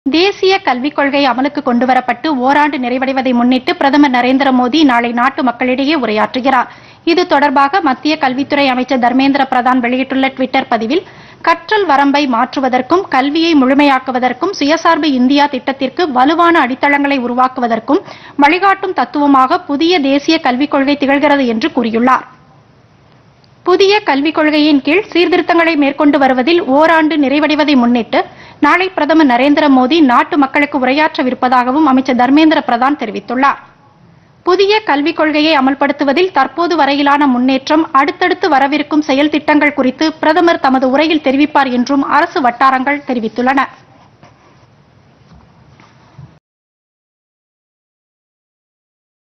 தேசிய கல்விக் கொள்கை அமலுக்கு கொண்டுவரப்பட்டு ஓராண்டு நிறைவடைவதை முன்னிட்டு பிரதமர் நரேந்திர மோடி நாளை நாட்டு மக்களிடையே உரையாற்றுகிறார் இது தொடர்பாக மத்திய கல்வித்துறை அமைச்சர் தர்மேந்திர பிரதான் வெளியிட்டுள்ள டுவிட்டர் பதிவில் கற்றல் வரம்பை மாற்றுவதற்கும் கல்வியை முழுமையாக்குவதற்கும் சுயசார்பு இந்தியா திட்டத்திற்கு வலுவான அடித்தளங்களை உருவாக்குவதற்கும் வழிகாட்டும் தத்துவமாக புதிய தேசிய கல்விக் கொள்கை திகழ்கிறது என்று கூறியுள்ளார் புதிய கல்விக் கொள்கையின் கீழ் சீர்திருத்தங்களை மேற்கொண்டு வருவதில் ஓராண்டு நிறைவடைவதை முன்னிட்டு நாளை பிரதமர் நரேந்திர மோடி நாட்டு மக்களுக்கு உரையாற்றவிருப்பதாகவும் அமைச்சர் தர்மேந்திர பிரதான் தெரிவித்துள்ளார் புதிய கல்விக் கொள்கையை அமல்படுத்துவதில் தற்போது வரையிலான முன்னேற்றம் அடுத்தடுத்து வரவிருக்கும் செயல் திட்டங்கள் குறித்து பிரதமர் தமது உரையில் தெரிவிப்பார் என்றும் அரசு வட்டாரங்கள் தெரிவித்துள்ளன